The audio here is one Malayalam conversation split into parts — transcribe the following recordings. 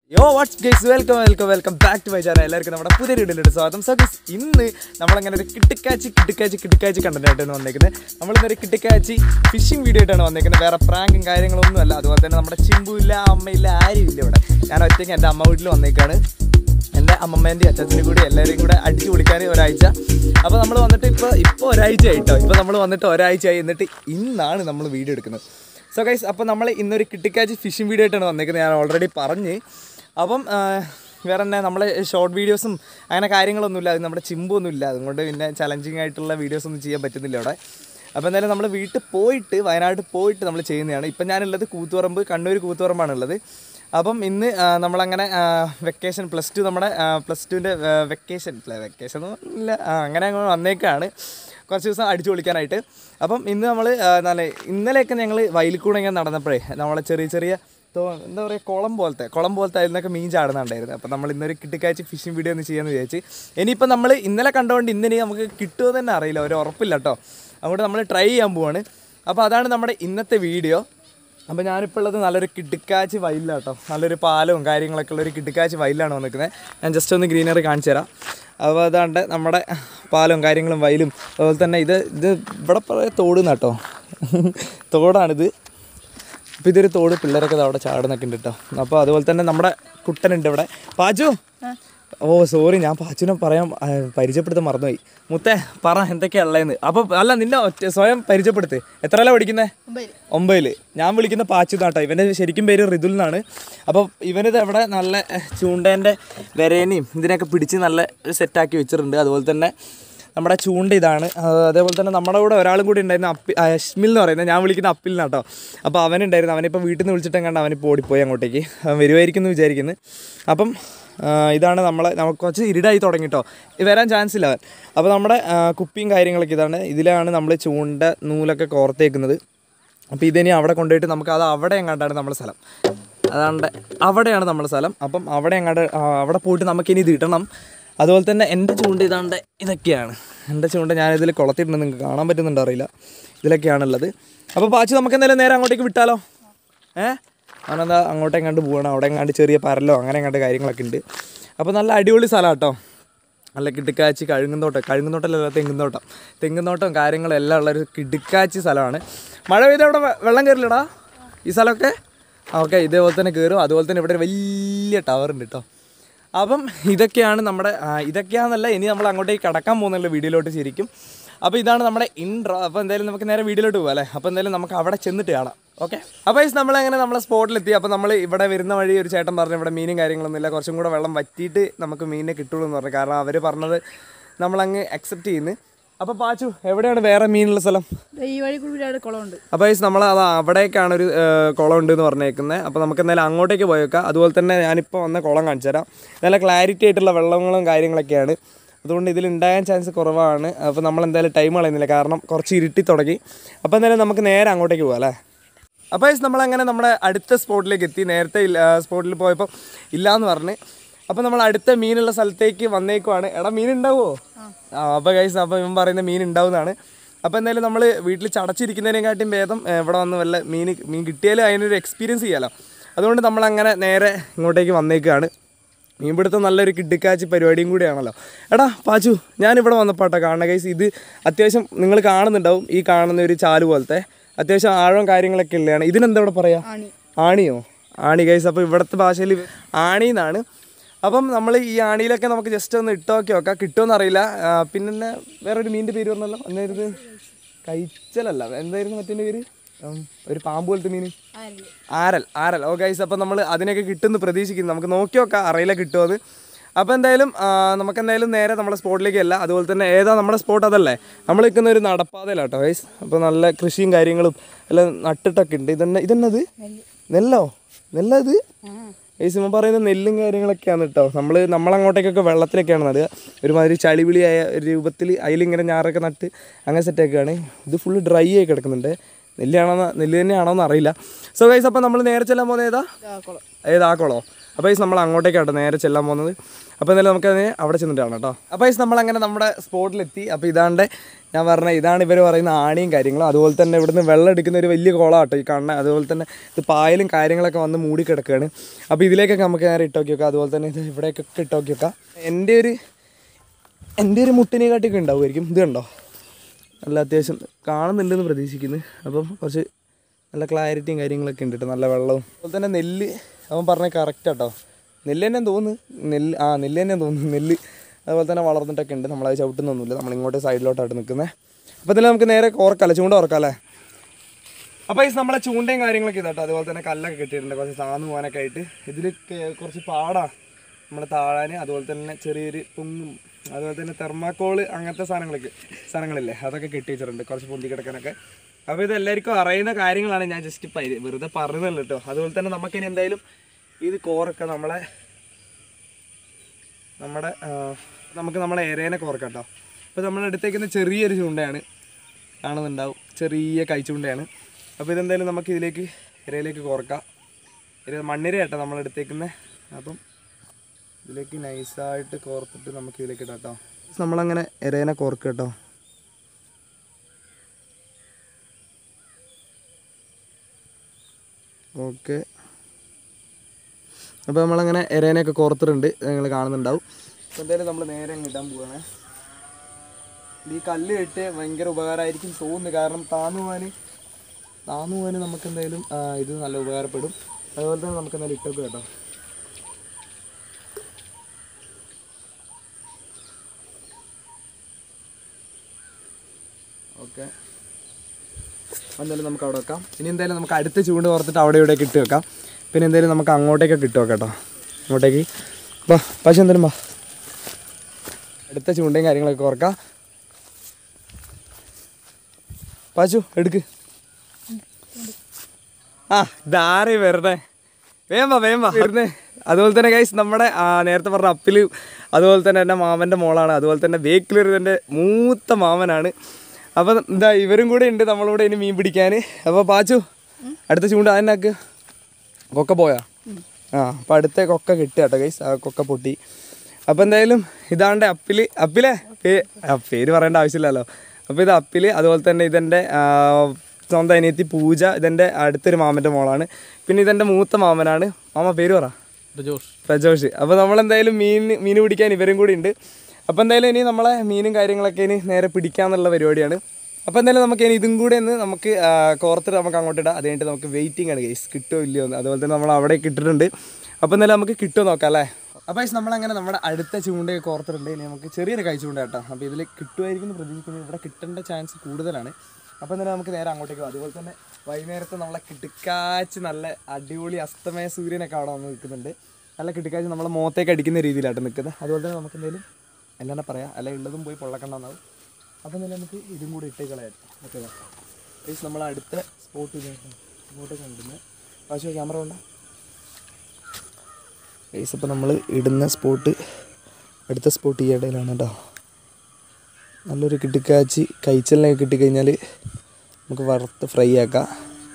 യോ what's guys welcome welcome welcome back to my channel എല്ലാവർക്കും നമ്മുടെ പുതിയ വീഡിയോയിലോട്ട് സ്വാഗതം സോ ഗൈസ് ഇന്ന് നമ്മളങ്ങനെ ഒരു കിട്ടിക്കാച്ചി കിട്ടിക്കാച്ചി കിട്ടിക്കാച്ചി കണ്ടന്റ് ആയിട്ടാണ് വന്നേക്കുന്നത് നമ്മളിന്നൊരു കിട്ടിക്കാച്ചി ഫിഷിംഗ് വീഡിയോ ആയിട്ടാണ് വന്നേക്കുന്നത് വേറെ പ്രാങ്കും കാര്യങ്ങളൊന്നും അല്ല അതുപോലെ തന്നെ നമ്മുടെ ചിമ്പുമില്ല അമ്മയില്ല ആരും ഇല്ല ഇവിടെ ഞാൻ ഒറ്റയ്ക്ക് എൻ്റെ അമ്മ വീട്ടിൽ വന്നേക്കാണ് എൻ്റെ അമ്മമ്മേൻ്റെ അച്ഛനും കൂടി എല്ലാവരെയും കൂടെ അടിച്ചു കുടിക്കാൻ ഒരാഴ്ച അപ്പോൾ നമ്മൾ വന്നിട്ട് ഇപ്പോൾ ഇപ്പോൾ ഒരാഴ്ച ആയിട്ടോ ഇപ്പോൾ നമ്മൾ വന്നിട്ട് ഒരാഴ്ചയായി എന്നിട്ട് ഇന്നാണ് നമ്മൾ വീഡിയോ എടുക്കുന്നത് സോ ഗൈസ് അപ്പോൾ നമ്മൾ ഇന്നൊരു കിട്ടിക്കാച്ചി ഫിഷിംഗ് വീഡിയോ ആയിട്ടാണ് വന്നേക്കുന്നത് ഞാൻ ഓൾറെഡി പറഞ്ഞ് അപ്പം ആ, വേറെ തന്നെ നമ്മളെ ഷോർട്ട് വീഡിയോസും അങ്ങനെ കാര്യങ്ങളൊന്നുമില്ല അത് നമ്മുടെ ചിമ്പൊന്നുമില്ല അതുകൊണ്ട് പിന്നെ ചലഞ്ചിങ് ആയിട്ടുള്ള വീഡിയോസ് ഒന്നും ചെയ്യാൻ പറ്റുന്നില്ല അവിടെ അപ്പോൾ എന്തായാലും നമ്മൾ വീട്ടിൽ പോയിട്ട് വയനാട് പോയിട്ട് നമ്മൾ ചെയ്യുന്നതാണ് ഇപ്പം ഞാനുള്ളത് കൂത്തുപറമ്പ് കണ്ണൂർ കൂത്തുപറമ്പാണുള്ളത് അപ്പം ഇന്ന് ആ, നമ്മളങ്ങനെ വെക്കേഷൻ പ്ലസ് ടു നമ്മുടെ പ്ലസ് ടുവിൻ്റെ വെക്കേഷൻ വെക്കേഷൻ ഇല്ല ആ, അങ്ങനെ അങ്ങ് വന്നേക്കാണ് കുറച്ച് ദിവസം അടിച്ചു പൊളിക്കാനായിട്ട് അപ്പം ഇന്ന് നമ്മൾ നല്ല ഇന്നലെയൊക്കെ ഞങ്ങൾ വയലിൽ കൂടെ ഇങ്ങനെ നടന്നപ്പോഴേ നമ്മളെ ചെറിയ ചെറിയ തോ- എന്താ പറയുക കുളം പോലത്തെ കുളം പോലത്തെ അതിൽ മീൻ ചാടുന്നുണ്ടായിരുന്നു അപ്പോൾ നമ്മൾ ഇന്നൊരു കിട്ടിക്കാഴ്ച ഫിഷിംഗ് വീഡിയോ ഒന്ന് ചെയ്യാമെന്ന് വിചാരിച്ച് ഇനിയിപ്പോൾ നമ്മൾ ഇന്നലെ കണ്ടുകൊണ്ട് ഇന്നിനി നമുക്ക് കിട്ടുമോ തന്നെ അറിയില്ല ഒരു ഉറപ്പില്ല കേട്ടോ അതുകൊണ്ട് നമ്മൾ ട്രൈ ചെയ്യാൻ പോവാണ് അപ്പോൾ അതാണ് നമ്മുടെ ഇന്നത്തെ വീഡിയോ അപ്പോൾ ഞാനിപ്പോൾ ഉള്ളത് നല്ലൊരു കിടുക്കാച്ചി വയലിലാണ് കേട്ടോ നല്ലൊരു പാലവും കാര്യങ്ങളൊക്കെ ഉള്ള ഒരു കിടുക്കാച്ചി വയലിലാണ് വന്നിരിക്കുന്നത് ഞാൻ ജസ്റ്റ് ഒന്ന് ഗ്രീനറി കാണിച്ചു തരാം അപ്പോൾ അതാണ്ട് നമ്മുടെ പാലവും കാര്യങ്ങളും വയലും അതുപോലെ തന്നെ ഇത് ഇത് ഇവിടെ പറയാ തോട് കേട്ടോ തോടാണിത് അപ്പോൾ ഇതൊരു തോട് പിള്ളേരൊക്കെ ദാ അവിടെ ചാടുന്നൊക്കെ ഉണ്ട് കേട്ടോ അപ്പോൾ അതുപോലെ തന്നെ നമ്മുടെ കുട്ടനുണ്ട് ഇവിടെ പാച്ചു ഓ സോറി ഞാൻ പാച്ചുനെ പറയാൻ ആ, പരിചയപ്പെടുത്താൻ മറന്നുപോയി മുത്തേ പറ എന്തൊക്കെയാ ഉള്ളതെന്ന് അപ്പോൾ അല്ല നിന്നെ ഒറ്റ സ്വയം പരിചയപ്പെടുത്ത് എത്രയല്ല പഠിക്കുന്നത് ഒമ്പതിൽ ഞാൻ വിളിക്കുന്ന പാച്ചു നാട്ടോ ഇവൻ്റെ ശരിക്കും പേര് റിതുൽ എന്നാണ് അപ്പോൾ ഇവനിത് ഇവിടെ നല്ല എഹ്, ചൂണ്ടേൻ്റെ വിരേനെയും ഇതിനൊക്കെ പിടിച്ച് നല്ല സെറ്റാക്കി വെച്ചിട്ടുണ്ട് അതുപോലെ തന്നെ നമ്മുടെ ചൂണ്ട ഇതാണ് ആ, അതേപോലെ തന്നെ നമ്മുടെ കൂടെ ഒരാളും കൂടി ഉണ്ടായിരുന്നു അപ്പി ആ, അശ്മിൽ എന്ന് പറയുന്നത് ഞാൻ വിളിക്കുന്ന അപ്പിൽ കേട്ടോ അപ്പോൾ അവനുണ്ടായിരുന്നു അവനിപ്പോൾ വീട്ടിൽ നിന്ന് വിളിച്ചിട്ടും കണ്ട് അവനിപ്പോൾ ഓടിപ്പോയി അങ്ങോട്ടേക്ക് അവൻ വരുമായിരിക്കും എന്ന് വിചാരിക്കുന്നു അപ്പം ആ, ഇതാണ് നമ്മളെ നമുക്ക് കുറച്ച് ഇരുടായി തുടങ്ങി കേട്ടോ വരാൻ ചാൻസ് ഇല്ല അവൻ അപ്പോൾ നമ്മുടെ ആ, കുപ്പിയും കാര്യങ്ങളൊക്കെ ഇതാണ് ഇതിലാണ് നമ്മൾ ചൂണ്ട നൂലൊക്കെ കോർത്തേക്കുന്നത് അപ്പോൾ ഇതിനി അവിടെ കൊണ്ടുപോയിട്ട് നമുക്ക് അത് അവിടെ എങ്ങാണ്ടാണ് നമ്മുടെ സ്ഥലം അതാണ്ട് അവിടെയാണ് നമ്മുടെ സ്ഥലം അപ്പം അവിടെ എങ്ങാണ്ട് ആ, അവിടെ പോയിട്ട് നമുക്കിനി ഇത് ഇടണം അതുപോലെ തന്നെ എൻ്റെ ചൂണ്ട ഇതാണ്ട് ഇതൊക്കെയാണ് എൻ്റെ ചൂണ്ട ഞാനിതിൽ കുളത്തിട്ടുണ്ട് നിങ്ങൾക്ക് കാണാൻ പറ്റുന്നുണ്ടോ അറിയില്ല ഇതിലൊക്കെയാണുള്ളത് അപ്പോൾ പാച്ച് നമുക്ക് എന്തായാലും നേരെ അങ്ങോട്ടേക്ക് വിട്ടാലോ ഏ അവനെന്താ അങ്ങോട്ട് എങ്ങാണ്ട് പോകണം അവിടെ എങ്ങാണ്ട് ചെറിയ പരലോ അങ്ങനെ എങ്ങാണ്ട് കാര്യങ്ങളൊക്കെ ഉണ്ട് അപ്പോൾ നല്ല അടിപൊളി സ്ഥലം കേട്ടോ നല്ല കിടുക്കാച്ചി കഴുകുന്നോട്ടം കഴുകുന്നോട്ടമല്ല തെങ്ങുന്നോട്ടം തെങ്ങുന്നോട്ടം കാര്യങ്ങളും എല്ലാം ഉള്ളൊരു കിടുക്കാച്ചി സ്ഥലമാണ് മഴ പെയ്ത അവിടെ വെ- വെള്ളം കയറില്ലടാ ഈ സ്ഥലമൊക്കെ ഓക്കെ ഇതേപോലെ തന്നെ കയറും അതുപോലെ തന്നെ ഇവിടെ ഒരു വലിയ ടവർ ഉണ്ട് കേട്ടോ അപ്പം ഇതൊക്കെയാണ് നമ്മുടെ ആ, ഇതൊക്കെയാണെന്നല്ല ഇനി നമ്മൾ അങ്ങോട്ടേക്ക് കടക്കാൻ പോകുന്നുള്ള വീഡിയോയിലോട്ട് ശരിക്കും അപ്പോൾ ഇതാണ് നമ്മുടെ ഇൻട്രോ അപ്പോൾ എന്തായാലും നമുക്ക് നേരെ വീഡിയോയിലോട്ട് പോകാം അല്ലേ അപ്പോൾ എന്തായാലും നമുക്ക് അവിടെ ചെന്നിട്ട് കാണാം ഓക്കെ അപ്പോൾ ഈ നമ്മളങ്ങനെ നമ്മളെ സ്പോട്ടിലെത്തി അപ്പോൾ നമ്മൾ ഇവിടെ വരുന്ന വഴി ഒരു ചേട്ടൻ പറഞ്ഞു ഇവിടെ മീനും കാര്യങ്ങളൊന്നും ഇല്ല കുറച്ചും കൂടെ വെള്ളം വറ്റിയിട്ട് നമുക്ക് മീനിനെ കിട്ടുള്ളൂ എന്ന് പറഞ്ഞു കാരണം അവർ പറഞ്ഞത് നമ്മളങ്ങ് അക്സെപ്റ്റ് ചെയ്യുന്നു അപ്പോൾ പാച്ചു എവിടെയാണ് വേറെ മീനുള്ള സ്ഥലം ദേ ഈ വഴി കൂടി ഒരു കുളമുണ്ട് അപ്പോൾ ഗൈസ് നമ്മൾ അത് അവിടേക്കാണ് ഒരു ഏഹ്, കുളം ഉണ്ട് എന്ന് പറഞ്ഞേക്കുന്നത് അപ്പോൾ നമുക്ക് എന്തായാലും അങ്ങോട്ടേക്ക് പോയേക്കാം അതുപോലെ തന്നെ ഞാനിപ്പോൾ വന്ന കുളം കാണിച്ചു തരാം നല്ല ക്ലാരിറ്റി ആയിട്ടുള്ള വെള്ളങ്ങളും കാര്യങ്ങളൊക്കെയാണ് അതുകൊണ്ട് ഇതിൽ ഉണ്ടാകാൻ ചാൻസ് കുറവാണ് അപ്പോൾ നമ്മൾ എന്തായാലും ടൈം കളയുന്നില്ല കാരണം കുറച്ച് ഇരുട്ടി തുടങ്ങി അപ്പോൾ എന്തായാലും നമുക്ക് നേരെ അങ്ങോട്ടേക്ക് പോകാം അല്ലേ അപ്പോൾ ഗൈസ് നമ്മളങ്ങനെ നമ്മുടെ അടുത്ത സ്പോട്ടിലേക്ക് എത്തി നേരത്തെ സ്പോട്ടിൽ പോയപ്പോൾ ഇല്ലയെന്ന് പറഞ്ഞ് അപ്പോൾ നമ്മൾ അടുത്ത മീനുള്ള സ്ഥലത്തേക്ക് വന്നേക്കുവാണ് എടാ മീൻ ഉണ്ടാവുമോ ആ അപ്പോൾ ഗൈസ് അപ്പോൾ ഇവൻ പറയുന്ന മീൻ ഉണ്ടാവുന്നതാണ് അപ്പോൾ എന്തായാലും നമ്മൾ വീട്ടിൽ ചടച്ചിരിക്കുന്നതിനെക്കാട്ടിയും ഭേദം ഏ, ഇവിടെ വന്ന് വല്ല മീൻ മീൻ കിട്ടിയാലും അതിനൊരു എക്സ്പീരിയൻസ് ചെയ്യാമല്ലോ അതുകൊണ്ട് നമ്മളങ്ങനെ നേരെ ഇങ്ങോട്ടേക്ക് വന്നേക്കാണ് മീൻപിടുത്തം നല്ലൊരു കിഡിക്കാച്ചി പരിപാടിയും കൂടിയാണല്ലോ എടാ പാച്ചു ഞാനിവിടെ വന്നപ്പോട്ടോ കാണുന്ന ഗൈസ് ഇത് അത്യാവശ്യം നിങ്ങൾ കാണുന്നുണ്ടാവും ഈ കാണുന്ന ഒരു ചാല് പോലത്തെ അത്യാവശ്യം ആഴവും കാര്യങ്ങളൊക്കെ ഉള്ളതാണ് ഇതിനെന്താ ഇവിടെ പറയാ ആണി ആണിയോ ആണി ഗൈസ് അപ്പോൾ ഇവിടുത്തെ ഭാഷയിൽ ആണി എന്നാണ് അപ്പം നമ്മൾ ഈ ആണിയിലൊക്കെ നമുക്ക് ജസ്റ്റ് ഒന്ന് ഇട്ടോക്കി നോക്കാം കിട്ടുമെന്ന് അറിയില്ല ആ, പിന്നെ വേറൊരു മീനിൻ്റെ പേര് പറഞ്ഞല്ലോ എന്തായിരുന്നു കഴിച്ചലല്ല എന്തായിരുന്നു മറ്റേ പേര് ഉം, ഒരു പാമ്പ് പോലത്തെ മീൻ ആരൽ ആരൽ ഓ ഗൈസ് അപ്പോൾ നമ്മൾ അതിനൊക്കെ കിട്ടുമെന്ന് പ്രതീക്ഷിക്കുന്നു നമുക്ക് നോക്കി നോക്കാം അറിയില്ല കിട്ടുമോ അത് അപ്പോൾ എന്തായാലും ആ, നമുക്ക് എന്തായാലും നേരെ നമ്മുടെ സ്പോട്ടിലേക്ക് അല്ല അതുപോലെ തന്നെ ഏതാ നമ്മുടെ സ്പോട്ട് അതല്ലേ നമ്മൾ നിൽക്കുന്ന ഒരു നടപ്പാതയിലാണ് കേട്ടോ ഗൈസ് അപ്പോൾ നല്ല കൃഷിയും കാര്യങ്ങളും എല്ലാം നട്ടിട്ടൊക്കെ ഉണ്ട് ഇതന്നെ ഇതെന്നത് നെല്ലോ നെല്ല ഇത് ഈ സിമ പറയുന്ന നെല്ലും കാര്യങ്ങളൊക്കെയാണ് കേട്ടോ നമ്മൾ നമ്മളങ്ങോട്ടേക്കൊക്കെ വെള്ളത്തിലൊക്കെയാണ് നടുക ഒരുമാതിരി ചളിവിളിയായ ഒരു രൂപത്തിൽ അതിലിങ്ങനെ ഞാറൊക്കെ നട്ട് അങ്ങനെ സെറ്റാക്കുകയാണ് ഇത് ഫുള്ള് ഡ്രൈ ആയി കിടക്കുന്നുണ്ട് നെല്ലാണോ നെല്ല് തന്നെയാണോ എന്ന് അറിയില്ല സോ ഗൈസ് അപ്പോൾ നമ്മൾ നേരെ ചെല്ലാൻ പോകുന്നത് ഏതാ ഇതാ കുളം ഏതാ കുളോ അപ്പോൾ ഈ നമ്മൾ അങ്ങോട്ടേക്കാട്ടോ നേരെ ചെല്ലാൻ പോകുന്നത് അപ്പോൾ എന്തായാലും നമുക്ക് അതിന് അവിടെ ചെന്നിട്ടാണ് കേട്ടോ അപ്പോൾ ഈ നമ്മളങ്ങനെ നമ്മുടെ സ്പോട്ടിലെത്തി അപ്പോൾ ഇതാണ്ട് ഞാൻ പറഞ്ഞ ഇതാണ് ഇവർ പറയുന്ന ആണിയും കാര്യങ്ങളും അതുപോലെ തന്നെ ഇവിടുന്ന് വെള്ളം എടുക്കുന്ന ഒരു വലിയ കുളമാട്ടോ ഈ കാണുന്ന അതുപോലെ തന്നെ ഇത് പായലും കാര്യങ്ങളൊക്കെ വന്ന് മൂടി കിടക്കുകയാണ് അപ്പോൾ ഇതിലേക്കൊക്കെ നമുക്ക് നേരെ ഇട്ടോക്കി വെക്കാം അതുപോലെ തന്നെ ഇത് ഇവിടേക്കൊക്കെ ഇട്ടോക്കി വെക്കാം എൻ്റെ ഒരു എൻ്റെ ഒരു മുട്ടിനെ കാട്ടിയൊക്കെ ഉണ്ടാവുമായിരിക്കും ഇത് കണ്ടോ നല്ല അത്യാവശ്യം കാണുന്നുണ്ടെന്ന് പ്രതീക്ഷിക്കുന്നു അപ്പം കുറച്ച് നല്ല ക്ലാരിറ്റിയും കാര്യങ്ങളൊക്കെ ഉണ്ട് കേട്ടോ നല്ല വെള്ളവും അതുപോലെ തന്നെ നെല്ല് അവൻ പറഞ്ഞ കറക്റ്റ് കേട്ടോ നെല്ല് തന്നെ തോന്നുന്നു നെല്ല് ആ നെല്ല് തന്നെ തോന്നുന്നു നെല്ല് അതുപോലെ തന്നെ വളർന്നിട്ടൊക്കെ ഉണ്ട് നമ്മളത് ചവിട്ടുന്നൊന്നുമില്ല നമ്മൾ ഇങ്ങോട്ട് സൈഡിലോട്ടായിട്ട് നിൽക്കുന്നത് അപ്പോൾ ഇതിൽ നമുക്ക് നേരെ ഓർക്കല്ലേ ചൂണ്ട ഓർക്കാം അല്ലേ അപ്പോൾ ഈ നമ്മളെ ചൂണ്ടയും കാര്യങ്ങളൊക്കെ ഇതാട്ടോ അതുപോലെ തന്നെ കല്ലൊക്കെ കെട്ടിയിട്ടുണ്ട് കുറച്ച് താന്നു പോകാനൊക്കെ ആയിട്ട് ഇതിൽ കുറച്ച് പാടാ നമ്മൾ താഴാൻ അതുപോലെ തന്നെ ചെറിയൊരു പൊങ്ങും അതുപോലെ തന്നെ തെർമാക്കോള് അങ്ങനത്തെ സാധനങ്ങളൊക്കെ സാധനങ്ങളില്ലേ അതൊക്കെ കെട്ടി വെച്ചിട്ടുണ്ട് കുറച്ച് പൊന്തി കിടക്കാനൊക്കെ അപ്പോൾ ഇത് എല്ലാവർക്കും അറിയുന്ന കാര്യങ്ങളാണ് ഞാൻ ജസ്റ്റ് പരി വെറുതെ പറഞ്ഞതല്ല കേട്ടോ അതുപോലെ തന്നെ നമുക്കിനി എന്തായാലും ഇത് കോറൊക്കെ നമ്മളെ നമ്മുടെ ആ, നമുക്ക് നമ്മളെ എരേനെ കോർക്കാം കേട്ടോ അപ്പോൾ നമ്മൾ എടുത്തേക്കുന്ന ചെറിയൊരു ചൂണ്ടയാണ് കാണുന്നുണ്ടാവും ചെറിയ കൈച്ചൂണ്ടയാണ് അപ്പോൾ ഇതെന്തായാലും നമുക്ക് ഇതിലേക്ക് ഇരയിലേക്ക് കോർക്കാം ഇര മണ്ണിര കേട്ടോ നമ്മൾ എടുത്തേക്കുന്നത് അപ്പം ഇതിലേക്ക് നൈസായിട്ട് കോർത്തിട്ട് നമുക്ക് ഇതിലേക്ക് ഇടാം കേട്ടോ നമ്മളങ്ങനെ ഇരേനെ കോർക്കുക കേട്ടോ ഓക്കെ അപ്പോൾ നമ്മളങ്ങനെ ഇരേനെയൊക്കെ കോർത്തിട്ടുണ്ട് നിങ്ങൾ കാണുന്നുണ്ടാവും അപ്പോൾ എന്തായാലും നമ്മൾ നേരെ അങ്ങ് ഇടാൻ പോവാണ് ഈ കല്ല് കെട്ട് ഭയങ്കര ഉപകാരമായിരിക്കും തോന്നുന്നു കാരണം താന്നു പോകാൻ താന്നു പോകാൻ നമുക്ക് എന്തായാലും ആ, ഇത് നല്ല ഉപകാരപ്പെടും അതുപോലെ തന്നെ നമുക്ക് എന്തായാലും ഇട്ടൊക്കെ കേട്ടോ ഓക്കെ എന്തായാലും നമുക്ക് അവിടെ വെക്കാം ഇനി എന്തായാലും നമുക്ക് അടുത്ത ചൂണ്ട് ഓർത്തിട്ട് അവിടെ ഇവിടെയൊക്കെ ഇട്ട് വെക്കാം പിന്നെ എന്തായാലും നമുക്ക് അങ്ങോട്ടേക്കൊക്കെ ഇട്ട് വെക്കാം കേട്ടോ അങ്ങോട്ടേക്ക് വാ പശു എന്തായാലും വാ അടുത്ത ചൂണ്ടയും കാര്യങ്ങളൊക്കെ ഓർക്കാം പാച്ചു എടുക്ക് ആ ഇതാരേ വെറുതെ വേം വാ വേം വാ വരുന്നേ അതുപോലെ തന്നെ ഗൈസ് നമ്മുടെ ആ, നേരത്തെ പറഞ്ഞ അപ്പില് അതുപോലെ തന്നെ എൻ്റെ മാമൻ്റെ മോളാണ് അതുപോലെ തന്നെ ബേക്കിലൊരുതൻ്റെ മൂത്ത മാമനാണ് അപ്പം എന്താ ഇവരും കൂടെ ഉണ്ട് നമ്മളിവിടെ ഇനി മീൻ പിടിക്കാൻ അപ്പോൾ പാച്ചു അടുത്ത ചൂണ്ട അതിനാക്ക് കൊക്ക പോയാ ആ അപ്പം അടുത്ത കൊക്ക കിട്ടുക കേട്ടോ ഗൈസ് ആ കൊക്ക പൊട്ടി അപ്പോൾ എന്തായാലും ഇതാണ്ട് അപ്പില് അപ്പിലെ പേ- ആ, പേര് പറയേണ്ട ആവശ്യമില്ലല്ലോ അപ്പോൾ ഇത് അപ്പില് അതുപോലെ തന്നെ ഇതെൻ്റെ ആ, സ്വന്തം അനിയത്തി പൂജ ഇതെൻ്റെ അടുത്തൊരു മാമൻ്റെ മോളാണ് പിന്നെ ഇതെൻ്റെ മൂത്ത മാമനാണ് മാമ പേര് പറ പ്രജോഷ് അപ്പോൾ നമ്മളെന്തായാലും മീൻ മീൻ പിടിക്കാൻ ഇവരും കൂടി ഉണ്ട് അപ്പോൾ എന്തായാലും ഇനി നമ്മളെ മീനും കാര്യങ്ങളൊക്കെ ഇനി നേരെ പിടിക്കാന്നുള്ള പരിപാടിയാണ് അപ്പോൾ എന്തായാലും നമുക്ക് ഇനി ഇതും കൂടെ ഒന്ന് നമുക്ക് ആ, കോർത്തിട്ട് നമുക്ക് അങ്ങോട്ട് ഇടാം അത് കഴിഞ്ഞിട്ട് നമുക്ക് വെയിറ്റിംഗ് ആണ് ഗൈസ് കിട്ടുമോ ഇല്ലയോ എന്ന് അതുപോലെ തന്നെ നമ്മൾ അവിടെ ഇട്ടിട്ടുണ്ട് അപ്പോൾ എന്തായാലും നമുക്ക് കിട്ടുമോ നോക്കാം അല്ലേ അപ്പോൾ ഗൈസ് നമ്മളങ്ങനെ നമ്മുടെ അടുത്ത ചൂണ്ടയൊക്കെ കോർത്തിട്ടുണ്ട് ഇനി നമുക്ക് ചെറിയൊരു കൈ ചൂണ്ട കേട്ടോ അപ്പോൾ ഇതിൽ കിട്ടുമായിരിക്കും എന്ന് പ്രതീക്ഷിക്കുന്നത് ഇവിടെ കിട്ടേണ്ട ചാൻസ് കൂടുതലാണ് അപ്പോൾ എന്തായാലും നമുക്ക് നേരെ അങ്ങോട്ടേക്ക് പോകാം അതുപോലെ തന്നെ വൈകുന്നേരത്തെ നമ്മളെ കിടുക്കാച്ച് നല്ല അടിപൊളി അസ്തമയ സൂര്യനൊക്കെ അവിടെ വന്ന് നിൽക്കുന്നുണ്ട് നല്ല കിടുക്കാച്ച് നമ്മളെ മുഖത്തേക്ക് അടിക്കുന്ന രീതിയിലായിട്ട് നിൽക്കുന്നത് അതുപോലെ തന്നെ നമുക്ക് എന്തെങ്കിലും അല്ലാണ്ട് പറയാം അല്ല ഉള്ളതും പോയി പൊള്ളക്കണ്ടെന്നാവും അപ്പോൾ എന്തായാലും നമുക്ക് ഇതും കൂടി ഇട്ടേ കളയാം ഓക്കെ പ്ലീസ് നമ്മൾ അടുത്ത സ്പോട്ട് ഇങ്ങോട്ട് കൊണ്ടുവന്ന് പക്ഷേ ക്യാമറ കൊണ്ട പ്ലീസ് അപ്പോൾ നമ്മൾ ഇടുന്ന സ്പോട്ട് അടുത്ത സ്പോട്ട് ഈ ഇടയിലാണ് കേട്ടോ നല്ലൊരു കിട്ടിക്കാച്ചി കഴിച്ചലിനൊക്കെ കിട്ടിക്കഴിഞ്ഞാൽ നമുക്ക് വറുത്ത് ഫ്രൈ ആക്കാം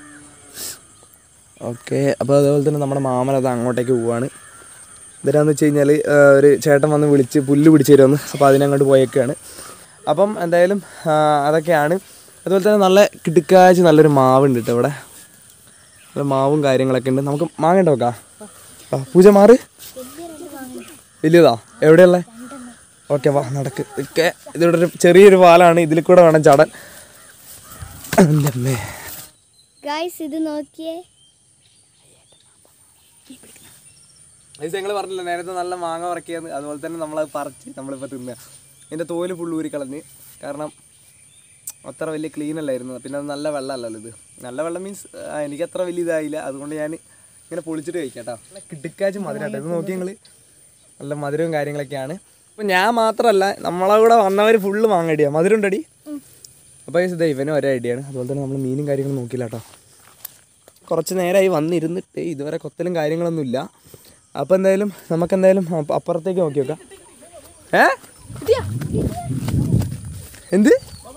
ഓക്കെ അപ്പോൾ അതുപോലെ തന്നെ നമ്മുടെ മാമൻ അത് അങ്ങോട്ടേക്ക് പോവാണ് എന്തിനാന്ന് വെച്ച് കഴിഞ്ഞാൽ ഒരു ചേട്ടൻ വന്ന് വിളിച്ച് പുല്ല് പിടിച്ച് തരുമെന്ന് അപ്പോൾ അതിനങ്ങോട്ട് പോയേക്കാണ് അപ്പം എന്തായാലും ആ, അതൊക്കെയാണ് അതുപോലെ തന്നെ നല്ല കിടുക്കാച്ച് നല്ലൊരു മാവുണ്ട് കേട്ടോ ഇവിടെ നല്ല മാവും കാര്യങ്ങളൊക്കെ ഉണ്ട് നമുക്ക് മാങ്ങ നോക്കാം ആ പൂജ മാറ് വലിയതാ എവിടെയുള്ള ഓക്കെ വാ നടക്ക് ഒക്കെ ഇതിവിടെ ഒരു ചെറിയൊരു പാലാണ് ഇതിൽ കൂടെ വേണം ചാടാൻ എൻ്റെ അമ്മേ ഗായ്സ് ഇത് നോക്കിയേ ഞങ്ങൾ പറഞ്ഞില്ല നേരത്തെ നല്ല മാങ്ങ പറിക്കിയെന്ന് അതുപോലെ തന്നെ നമ്മളത് പറിച്ച് നമ്മളിപ്പോൾ തിന്നുക ഇതിൻ്റെ തോല് ഫുള്ള് ഊരി കളഞ്ഞ് കാരണം അത്ര വലിയ ക്ലീൻ അല്ലായിരുന്നു പിന്നെ അത് നല്ല വെള്ളമല്ലല്ലോ ഇത് നല്ല വെള്ളം മീൻസ് എനിക്ക് അത്ര വലിയ ഇതായില്ല അതുകൊണ്ട് ഞാൻ ഇങ്ങനെ പൊളിച്ചിട്ട് കഴിക്കാം കേട്ടോ നല്ല കിടുക്കാച്ച് മധുരമാട്ടോ ഇത് നോക്കി നിങ്ങൾ നല്ല മധുരവും കാര്യങ്ങളൊക്കെയാണ് അപ്പം ഞാൻ മാത്രമല്ല നമ്മളെ കൂടെ വന്നവർ ഫുള്ള് മാങ്ങ അടിയാണ് മധുരം ഉണ്ടടി അപ്പോൾ ഇത് ഇവനും ഒരേ ഐഡിയാണ് അതുപോലെ തന്നെ നമ്മൾ മീനും കാര്യങ്ങളും നോക്കില്ല കേട്ടോ കുറച്ച് നേരമായി വന്നിരുന്നിട്ട് ഇതുവരെ കൊത്തലും കാര്യങ്ങളൊന്നുമില്ല അപ്പോൾ എന്തായാലും നമുക്ക് എന്തായാലും അപ്പ- അപ്പുറത്തേക്ക് നോക്കി നോക്കാം ഏ എന്ത്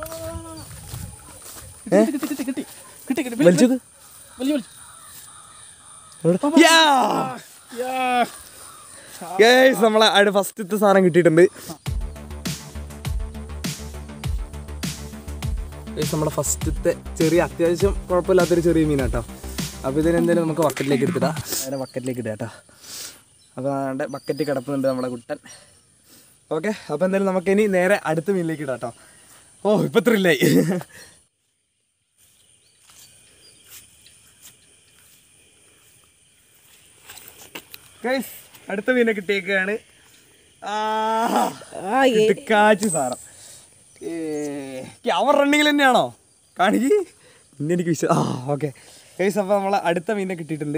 ഏ? വലിച്ചത് എവിടെ? യാ! ഗൈസ് നമ്മളെ അവിടെ ഫസ്റ്റത്തെ സാധനം കിട്ടിയിട്ടുണ്ട് ഗൈസ് നമ്മുടെ ഫസ്റ്റത്തെ ചെറിയ അത്യാവശ്യം കുഴപ്പമില്ലാത്തൊരു ചെറിയ മീനാട്ടോ അപ്പോൾ ഇതിനെന്തായാലും നമുക്ക് ബക്കറ്റിലേക്ക് എടുത്തിടാം അതിനെ ബക്കറ്റിലേക്ക് ഇടാം കേട്ടോ അപ്പോൾ അവിടെ ബക്കറ്റ് കിടപ്പുന്നുണ്ട് നമ്മുടെ കുട്ടൻ ഓക്കെ അപ്പോൾ എന്തായാലും നമുക്ക് ഇനി നേരെ അടുത്ത മീനിലേക്ക് ഇടാം കേട്ടോ ഓ ഇപ്പം ത്രില്ലായി ഗൈസ് അടുത്ത മീനെ കിട്ടിയേക്കാണ് കാച്ചി സാറം അവർ റണ്ണിങ്ങിൽ തന്നെയാണോ കാണിക്ക് ഇന്ന് എനിക്ക് വിശ്വാസം ആ ഓക്കെ ഗൈസ് അപ്പോൾ നമ്മളെ അടുത്ത മീനെ കിട്ടിയിട്ടുണ്ട്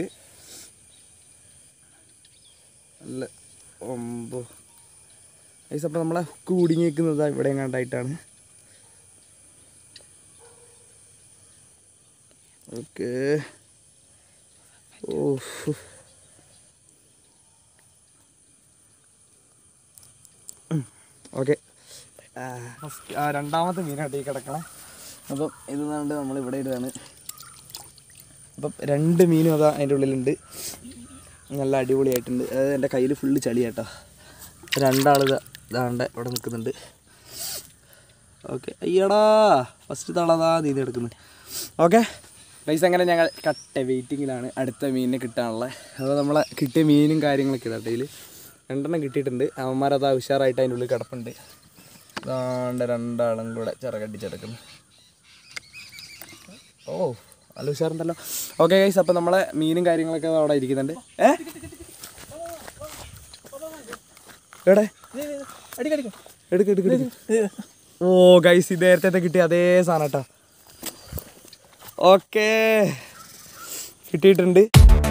നല്ല ഒമ്പോ ഗൈസ് അപ്പോൾ നമ്മളെ ഹുക്ക് കുടുങ്ങിയേക്കുന്നത് ഇവിടെ എങ്ങാണ്ടായിട്ടാണ് ഓക്കെ ഓ ഓക്കെ ഫസ്റ്റ് ആ രണ്ടാമത്തെ മീനായിട്ട് ഈ കിടക്കണേ അപ്പം ഇത് കണ്ട് നമ്മൾ ഇവിടെ ഇടുകയാണ് അപ്പം രണ്ട് മീനും അതാ അതിൻ്റെ ഉള്ളിലുണ്ട് നല്ല അടിപൊളിയായിട്ടുണ്ട് അതായത് എൻ്റെ കയ്യിൽ ഫുള്ള് ചളിയാട്ടോ രണ്ടാൾ ഇതാ ഇതാണ്ട് ഇവിടെ നിൽക്കുന്നുണ്ട് ഓക്കെ അയ്യടാ ഫസ്റ്റ് തളതാ നീതി എടുക്കുന്നത് ഓക്കെ പൈസ അങ്ങനെ ഞങ്ങൾ കട്ട വെയിറ്റിങ്ങിലാണ് അടുത്ത മീനിനെ കിട്ടാനുള്ളത് അപ്പോൾ നമ്മളെ കിട്ടിയ മീനും കാര്യങ്ങളൊക്കെ ഇതാ ഇതിൽ രണ്ടെണ്ണം കിട്ടിയിട്ടുണ്ട് അവന്മാരതാ ഉഷാറായിട്ട് അതിൻ്റെ ഉള്ളിൽ കിടപ്പുണ്ട് അതാണ്ട് രണ്ടാളും കൂടെ ചിറകടിച്ചെടുക്കുന്നു ഓ നല്ല ഉഷാറുണ്ടല്ലോ ഓക്കെ ഗൈസ് അപ്പോൾ നമ്മളെ മീനും കാര്യങ്ങളൊക്കെ അവിടെ ഇരിക്കുന്നുണ്ട് ഏ എവിടെ എടുക്ക് എടുക്ക് എടുക്ക് ഓ ഗൈസ് ഇത് നേരത്തെ കിട്ടിയ അതേ സാധനം കേട്ടോ ഓക്കേ കിട്ടിയിട്ടുണ്ട്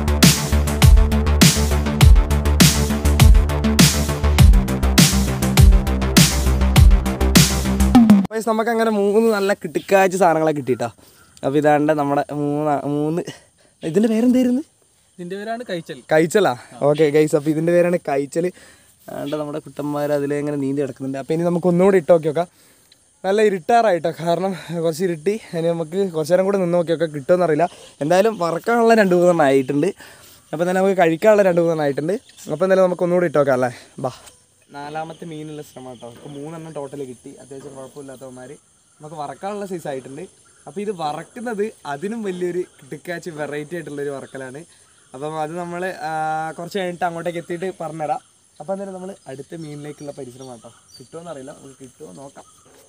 ഗൈസ് നമുക്ക് അങ്ങനെ മൂന്ന് നല്ല കിട്ടിക്കാച്ച സാധനങ്ങളെ കിട്ടിയിട്ടോ അപ്പോൾ ഇതാണ്ട് നമ്മുടെ മൂന്ന് മൂന്ന് ഇതിൻ്റെ പേരെന്തായിരുന്നു ഇതിന്റെ പേരാണ് കഴിച്ചൽ കഴിച്ചലാ ഓക്കെ ഗൈസ് അപ്പോൾ ഇതിൻ്റെ പേരാണ് കഴിച്ചൽ ആണ്ട് നമ്മുടെ കുട്ടന്മാർ അതിൽ ഇങ്ങനെ നീന്തി കിടക്കുന്നുണ്ട് അപ്പോൾ ഇനി നമുക്ക് ഒന്നുകൂടി ഇട്ട് നോക്കി നോക്കാം നല്ല ഇരുട്ടാറായിട്ടോ കാരണം കുറച്ച് ഇരുട്ടി ഇനി നമുക്ക് കുറച്ച് നേരം കൂടെ നിന്ന് നോക്കി നോക്കാം കിട്ടുമെന്ന് അറിയില്ല എന്തായാലും വറക്കാനുള്ള രണ്ട് മൂന്നെണ്ണം ആയിട്ടുണ്ട് അപ്പോൾ തന്നെ നമുക്ക് കഴിക്കാനുള്ള രണ്ട് മൂന്നെണ്ണം ആയിട്ടുണ്ട് അപ്പോൾ എന്തായാലും നമുക്ക് ഒന്നുകൂടി ഇട്ട് നോക്കാം അല്ലേ ബാ നാലാമത്തെ മീനുള്ള ശ്രമം കേട്ടോ ഇപ്പോൾ മൂന്നെണ്ണം ടോട്ടൽ കിട്ടി അത്യാവശ്യം കുഴപ്പമില്ലാത്തവന്മാർ നമുക്ക് വറക്കാനുള്ള സൈസ് ആയിട്ടുണ്ട് അപ്പോൾ ഇത് വറക്കുന്നത് അതിനും വലിയൊരു കിട്ടിക്കാച്ച് വെറൈറ്റി ആയിട്ടുള്ളൊരു വറക്കലാണ് അപ്പം അത് നമ്മൾ കുറച്ച് കഴിഞ്ഞിട്ട് അങ്ങോട്ടേക്ക് എത്തിയിട്ട് പറഞ്ഞുതരാം അപ്പോൾ അന്നേരം നമ്മൾ അടുത്ത മീനിലേക്കുള്ള പരിശ്രമം കേട്ടോ കിട്ടുമോ അറിയില്ല നമുക്ക് കിട്ടുമോ നോക്കാം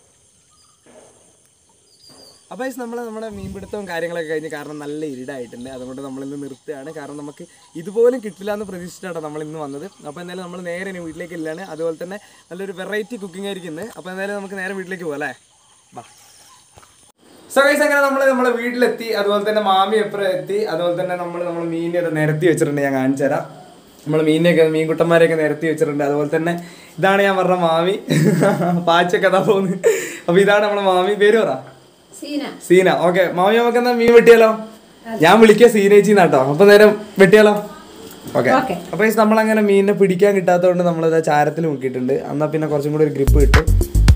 അപ്പോൾ നമ്മൾ നമ്മുടെ മീൻപിടുത്തവും കാര്യങ്ങളൊക്കെ കഴിഞ്ഞ് കാരണം നല്ല ഇരുടായിട്ടുണ്ട് അതുകൊണ്ട് നമ്മളിന്ന് നിർത്തുകയാണ് കാരണം നമുക്ക് ഇതുപോലും കിട്ടില്ല എന്ന് പ്രതീക്ഷിച്ചിട്ടാണ് നമ്മൾ ഇന്ന് വന്നത് അപ്പോൾ എന്തായാലും നമ്മൾ നേരെ ഇനി വീട്ടിലേക്ക് ഇല്ലാണ് അതുപോലെ തന്നെ നല്ലൊരു വെറൈറ്റി കുക്കിംഗ് ആയിരിക്കും ഇന്ന് അപ്പോൾ എന്തായാലും നമുക്ക് നേരെ വീട്ടിലേക്ക് പോകാം അല്ലേ ബാ സോ ഗൈസ് അങ്ങനെ നമ്മൾ നമ്മളെ വീട്ടിലെത്തി അതുപോലെ തന്നെ മാമി എപ്പോഴും എത്തി അതുപോലെ തന്നെ നമ്മൾ നമ്മൾ മീനെ അത് നിരത്തി വെച്ചിട്ടുണ്ട് ഞാൻ കാണിച്ചു തരാം നമ്മൾ മീനിനെയൊക്കെ മീൻകുട്ടന്മാരെയൊക്കെ നിരത്തി വെച്ചിട്ടുണ്ട് അതുപോലെ തന്നെ ഇതാണ് ഞാൻ പറഞ്ഞ മാമി പാച്ചൊക്കെ അതാ പോകുന്നത് അപ്പോൾ ഇതാണ് നമ്മുടെ മാമി പേര് പറ സീന ഓക്കെ മാമി നമുക്ക് എന്നാ മീൻ വെട്ടിയാലോ ഞാൻ വിളിക്കുക സീനേച്ചി എന്നാട്ടോ അപ്പൊ നേരം വെട്ടിയാലോ ഓക്കെ അപ്പൊ നമ്മൾ അങ്ങനെ മീനിനെ പിടിക്കാൻ കിട്ടാത്തതുകൊണ്ട് നമ്മളിത് ചാരത്തിൽ മുക്കിയിട്ടുണ്ട് എന്നാ പിന്നെ കുറച്ചും കൂടി ഒരു ഗ്രിപ്പ് കിട്ടും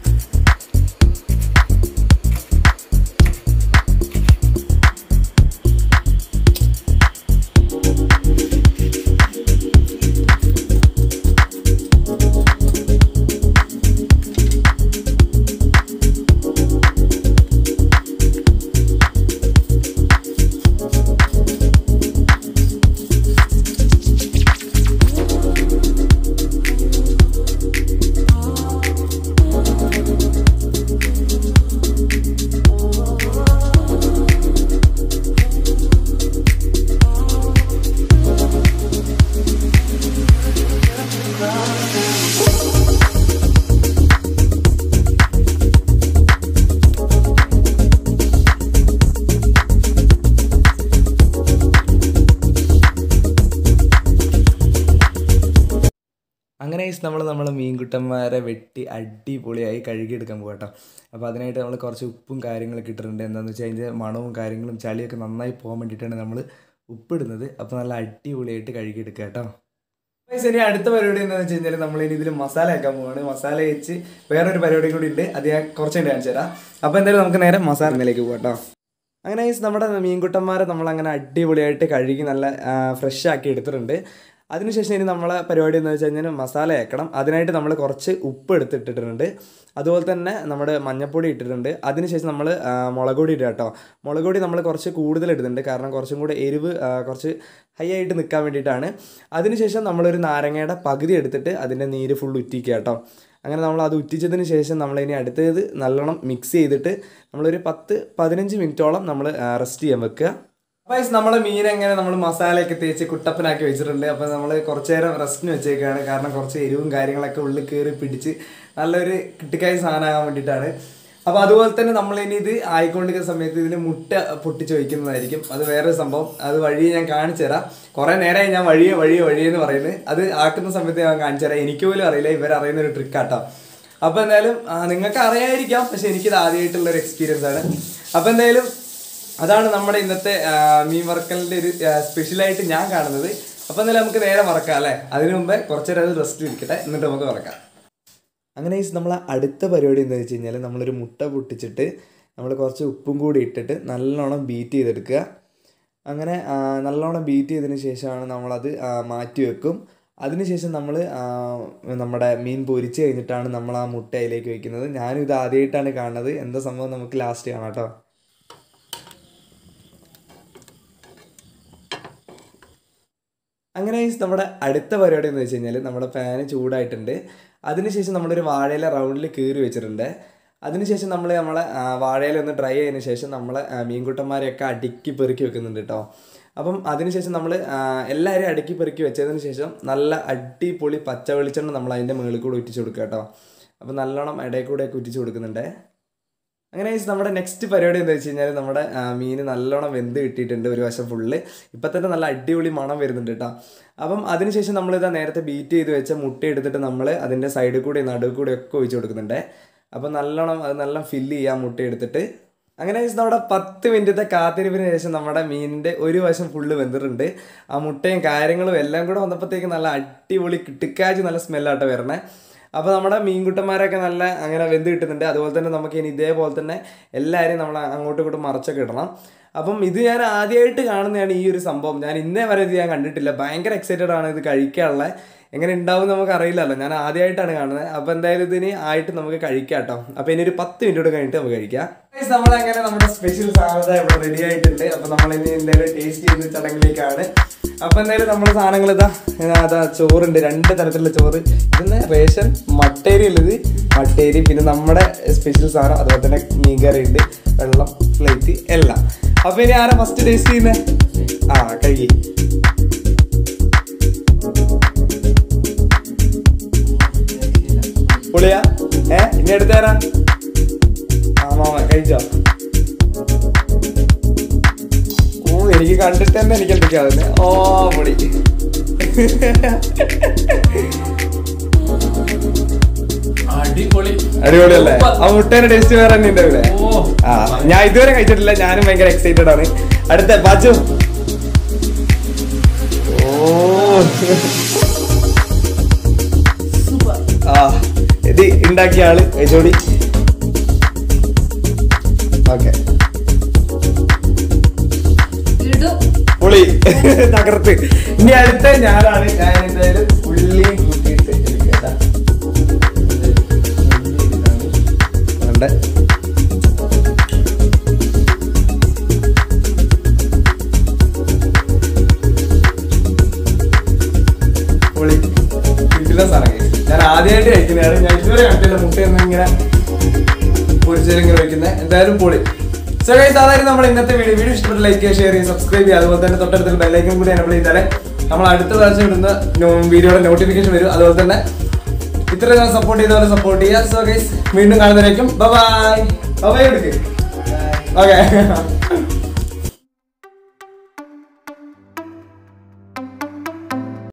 അങ്ങനെ നമ്മൾ നമ്മളെ മീൻകുട്ടന്മാരെ വെട്ടി അടിപൊളിയായി കഴുകിയെടുക്കാൻ പോകട്ടോ അപ്പോൾ അതിനായിട്ട് നമ്മൾ കുറച്ച് ഉപ്പും കാര്യങ്ങളൊക്കെ ഇട്ടിട്ടുണ്ട് എന്താണെന്ന് വെച്ചാൽ അതിൻ്റെ മണവും കാര്യങ്ങളും ചളിയൊക്കെ നന്നായി പോകാൻ വേണ്ടിയിട്ടാണ് നമ്മൾ ഉപ്പിടുന്നത് അപ്പോൾ നല്ല അടിപൊളിയായിട്ട് കഴുകിയെടുക്കുക കേട്ടോ Guys, ഇനി അടുത്ത പരിപാടി എന്താണെന്ന് വെച്ച് കഴിഞ്ഞാൽ നമ്മൾ ഇനി ഇതിൽ മസാല ആക്കാൻ പോവാണ് മസാല വെച്ച് വേറൊരു പരിപാടി കൂടി ഉണ്ട് അത് ഞാൻ കുറച്ച് കഴിഞ്ഞ് കാണിച്ചു തരാം അപ്പോൾ എന്തായാലും നമുക്ക് നേരെ മസാലയിലേക്ക് പോകാം കേട്ടോ അങ്ങനെ guys, നമ്മുടെ മീൻകുട്ടന്മാരെ നമ്മൾ അങ്ങനെ അടിപൊളിയായിട്ട് കഴുകി നല്ല ഫ്രഷ് ആക്കി എടുത്തിട്ടുണ്ട് അതിനുശേഷം ഇനി നമ്മളെ പരിപാടി എന്ന് വെച്ച് കഴിഞ്ഞാൽ മസാല ആക്കണം അതിനായിട്ട് നമ്മൾ കുറച്ച് ഉപ്പ് എടുത്തിട്ടിട്ടുണ്ട് അതുപോലെ തന്നെ നമ്മുടെ മഞ്ഞപ്പൊടി ഇട്ടിട്ടുണ്ട് അതിനുശേഷം നമ്മൾ മുളക് പൊടി ഇടുക കേട്ടോ മുളക് പൊടി നമ്മൾ കുറച്ച് കൂടുതൽ ഇടുന്നുണ്ട് കാരണം കുറച്ചും കൂടെ എരിവ് ആ, കുറച്ച് ഹൈ ആയിട്ട് നിൽക്കാൻ വേണ്ടിയിട്ടാണ് അതിനുശേഷം നമ്മളൊരു നാരങ്ങയുടെ പകുതി എടുത്തിട്ട് അതിൻ്റെ നീര് ഫുൾ ഉറ്റിക്കുക കേട്ടോ അങ്ങനെ നമ്മൾ അത് ഉറ്റിച്ചതിന് ശേഷം നമ്മൾ ഇനി അടുത്തത് നല്ലോണം മിക്സ് ചെയ്തിട്ട് നമ്മളൊരു പത്ത് പതിനഞ്ച് മിനിറ്റോളം നമ്മൾ റെസ്റ്റ് ചെയ്യാൻ വെക്കുക അപ്പോൾ നമ്മളെ മീൻ എങ്ങനെ നമ്മൾ മസാലയൊക്കെ തേച്ച് കുട്ടപ്പനാക്കി വെച്ചിട്ടുണ്ട് അപ്പോൾ നമ്മൾ കുറച്ച് നേരം റെസ്റ്റിന് വെച്ചേക്കാണ് കാരണം കുറച്ച് എരിവും കാര്യങ്ങളൊക്കെ ഉള്ളിൽ കയറി പിടിച്ച് നല്ലൊരു കിട്ടിക്കായ സാധനമാകാൻ വേണ്ടിയിട്ടാണ് അപ്പോൾ അതുപോലെ തന്നെ നമ്മൾ ഇനി ഇത് ആയിക്കൊണ്ടിരിക്കുന്ന സമയത്ത് ഇതിൽ മുട്ട പൊട്ടിച്ച് വയ്ക്കുന്നതായിരിക്കും അത് വേറെ സംഭവം അത് വഴി ഞാൻ കാണിച്ചു തരാം കുറേ നേരമായി ഞാൻ വഴിയെ വഴിയെ വഴിയെന്ന് പറയുന്നത് അത് ആക്കുന്ന സമയത്ത് ഞാൻ കാണിച്ചു തരാം എനിക്ക് പോലും അറിയില്ല ഇവരറിയുന്ന ഒരു ട്രിക്കാട്ടോ അപ്പോൾ എന്തായാലും ആ, നിങ്ങൾക്ക് അറിയായിരിക്കാം പക്ഷെ എനിക്കിത് ആദ്യമായിട്ടുള്ള ഒരു എക്സ്പീരിയൻസ് ആണ് അപ്പോൾ എന്തായാലും അതാണ് നമ്മുടെ ഇന്നത്തെ ആ, മീൻ വറക്കലിൻ്റെ ഒരു സ്പെഷ്യലായിട്ട് ഞാൻ കാണുന്നത് അപ്പോൾ എന്തായാലും നമുക്ക് നേരെ വറക്കാം അല്ലേ അതിനു മുമ്പേ കുറച്ച് നേരം അത് റെസ്റ്റ് ഇരിക്കട്ടെ എന്നിട്ട് നമുക്ക് വറക്കാം അങ്ങനെ ഈ നമ്മളെ അടുത്ത പരിപാടി എന്താ വെച്ച് കഴിഞ്ഞാൽ നമ്മളൊരു മുട്ട പൊട്ടിച്ചിട്ട് നമ്മൾ കുറച്ച് ഉപ്പും കൂടി ഇട്ടിട്ട് നല്ലോണം ബീറ്റ് ചെയ്തെടുക്കുക അങ്ങനെ ആ, നല്ലോണം ബീറ്റ് ചെയ്തതിന് ശേഷമാണ് നമ്മളത് ആ, മാറ്റി വെക്കും അതിനുശേഷം നമ്മൾ നമ്മുടെ മീൻ പൊരിച്ച് കഴിഞ്ഞിട്ടാണ് നമ്മൾ ആ മുട്ട അതിലേക്ക് വെക്കുന്നത് ഞാനും ഇത് ആദ്യമായിട്ടാണ് കാണുന്നത് എന്താ സംഭവം നമുക്ക് ലാസ്റ്റ് കാണാം കേട്ടോ അങ്ങനെ guys നമ്മുടെ അടുത്ത പരിപാടി എന്ന് വെച്ച് കഴിഞ്ഞാൽ നമ്മുടെ പാന് ചൂടായിട്ടുണ്ട് അതിനുശേഷം നമ്മളൊരു വാഴയില റൗണ്ടിൽ കീറി വെച്ചിട്ടുണ്ട് അതിനുശേഷം നമ്മൾ നമ്മളെ ആ, വാഴയില ഒന്ന് ഡ്രൈ ആയതിനു ശേഷം നമ്മൾ മീൻകുട്ടന്മാരെയൊക്കെ അടുക്കി പെറുക്കി വെക്കുന്നുണ്ട് കേട്ടോ അപ്പം അതിനുശേഷം നമ്മൾ എല്ലാവരെയും അടുക്കി പെറുക്കി വെച്ചതിന് ശേഷം നല്ല അടിപൊളി പച്ച വെളിച്ചെണ്ണ നമ്മൾ അതിൻ്റെ മുകളിൽ കൂടെ ഉറ്റിച്ച് കൊടുക്കുക കേട്ടോ അപ്പം നല്ലോണം ഇടയിൽ കൂടെയൊക്കെ ഉറ്റിച്ച് കൊടുക്കുന്നുണ്ട് അങ്ങനെ guys നമ്മുടെ നെക്സ്റ്റ് പരിപാടി എന്താ വെച്ച് കഴിഞ്ഞാൽ നമ്മുടെ ആ, മീൻ നല്ലോണം വെന്ത് കിട്ടിയിട്ടുണ്ട് ഒരു വശം ഫുള്ള് ഇപ്പം തന്നെ നല്ല അടിപൊളി മണം വരുന്നുണ്ട് കേട്ടോ അപ്പം അതിനുശേഷം നമ്മളിതാ നേരത്തെ ബീറ്റ് ചെയ്ത് വെച്ച മുട്ട എടുത്തിട്ട് നമ്മൾ അതിൻ്റെ സൈഡിൽ കൂടി നടുവിൽ കൂടി ഒക്കെ ഒഴിച്ച് കൊടുക്കുന്നുണ്ട് അപ്പം നല്ലോണം അത് നല്ല ഫില്ല് ചെയ്യാം മുട്ട എടുത്തിട്ട് അങ്ങനെ guys നമ്മുടെ പത്ത് മിനിറ്റത്തെ കാത്തിരിപ്പിന് ശേഷം നമ്മുടെ മീനിൻ്റെ ഒരു വശം ഫുള്ള് വെന്തിട്ടുണ്ട് ആ മുട്ടയും കാര്യങ്ങളും എല്ലാം കൂടെ വന്നപ്പോഴത്തേക്ക് നല്ല അടിപൊളി കിട്ടിക്കാച്ച് നല്ല സ്മെല്ലാട്ടോ വരണേ അപ്പോൾ നമ്മുടെ മീൻകുട്ടന്മാരൊക്കെ നല്ല അങ്ങനെ വെന്ത് കിട്ടുന്നുണ്ട് അതുപോലെ തന്നെ നമുക്ക് ഇനി ഇതേപോലെ തന്നെ എല്ലാവരെയും നമ്മൾ അങ്ങോട്ടും ഇങ്ങോട്ടും മറച്ചൊക്കെ ഇടണം അപ്പം ഇത് ഞാൻ ആദ്യമായിട്ട് കാണുന്നതാണ് ഈ ഒരു സംഭവം ഞാൻ ഇന്നേ വരെ ഇത് ഞാൻ കണ്ടിട്ടില്ല ഭയങ്കര എക്സൈറ്റഡ് ആണ് ഇത് കഴിക്കാനുള്ള എങ്ങനെ ഉണ്ടാവും നമുക്ക് അറിയില്ലല്ലോ ഞാൻ ആദ്യമായിട്ടാണ് കാണുന്നത് അപ്പോൾ എന്തായാലും ഇതിന് ആയിട്ട് നമുക്ക് കഴിക്കാം കേട്ടോ അപ്പോൾ ഇനി ഒരു പത്ത് മിനിറ്റ് കൂടെ കഴിഞ്ഞിട്ട് നമുക്ക് കഴിക്കാം നമ്മളങ്ങനെ നമ്മുടെ സ്പെഷ്യൽ സാധനം ഇവിടെ റെഡി ആയിട്ടുണ്ട് അപ്പോൾ നമ്മൾ ഇനി എന്തായാലും ടേസ്റ്റ് ചെയ്യുന്ന ചടങ്ങിലേക്കാണ് അപ്പൊ എന്തായാലും നമ്മുടെ സാധനങ്ങൾ ഇതാ അതാ ചോറുണ്ട് രണ്ട് തരത്തിലുള്ള ചോറ് ഇതെന്ന് റേഷൻ മട്ടേരി ഉള്ളത് മട്ടേരി പിന്നെ നമ്മുടെ സ്പെഷ്യൽ സാധനം അതുപോലെ തന്നെ മീൻകറി ഉണ്ട് വെള്ളം പ്ലേറ്റ് എല്ലാം അപ്പൊ ഇനി ആരാ ഫസ്റ്റ് ടേസ്റ്റ് ചെയ്യുന്നത് ആ കഴുകി പൊളിയാ ഏ ഇനി എടുത്തേരാ ആ മാമ കഴിച്ചോ ഓ എനിക്ക് കണ്ടിട്ട് തന്നെ എനിക്ക് എന്തൊക്കെയാവുന്നെ ഓ പൊളി അടിപൊളി അടിപൊളിയല്ലേ ആ മുട്ടേന്റെ ടേസ്റ്റ് വേറെ തന്നെ ഉണ്ടാവില്ലേ ഓ ആ ഞാൻ ഇതുവരെ കഴിച്ചിട്ടില്ല ഞാനും ഭയങ്കര എക്സൈറ്റഡ് ആണ് അടുത്ത ബാജു ഓ ആ ഇത് ഉണ്ടാക്കിയ ആള് കഴിച്ചോടി ഓക്കെ ഇടും പുളി തകർത്ത് ഇനി അടുത്ത ഞാനാണ് ഞാൻ എന്തായാലും ഉള്ളി കൂട്ടിയിട്ട് എടുക്കട്ടാ വേണ്ട പുളി കിട്ടില്ല സാറേ ഞാൻ ആദ്യമായിട്ട് കഴിക്കുന്നതാണ് ഞാൻ ഇതുവരെ കണ്ടില്ല മുട്ടയൊന്നും ഇങ്ങനെ പൊരിച്ചാലും ഇങ്ങനെ വെക്കുന്നത് എന്തായാലും പൊളി സോ ഗൈസ് അതായിരുന്നു നമ്മൾ ഇന്നത്തെ വീഡിയോ വീഡിയോ ഇഷ്ടപ്പെട്ട ലൈക്ക് ചെയ്യുക ഷെയർ ചെയ്യുക സബ്സ്ക്രൈബ് ചെയ്യുക അതുപോലെ തന്നെ തൊട്ടടുത്ത് ബെല്ലൈക്കൻ കൂടി എനബിൾ ചെയ്താലേ നമ്മൾ അടുത്ത പ്രാവശ്യം ഇടുന്ന വീഡിയോയുടെ നോട്ടിഫിക്കേഷൻ വരും അതുപോലെ തന്നെ ഇത്രയും സപ്പോർട്ട് ചെയ്തവരെ സപ്പോർട്ട് ചെയ്യുക സോ ഗൈസ് വീണ്ടും കാണുന്നതിലേക്കും ബൈ ബൈ എടുക്ക് ഓക്കെ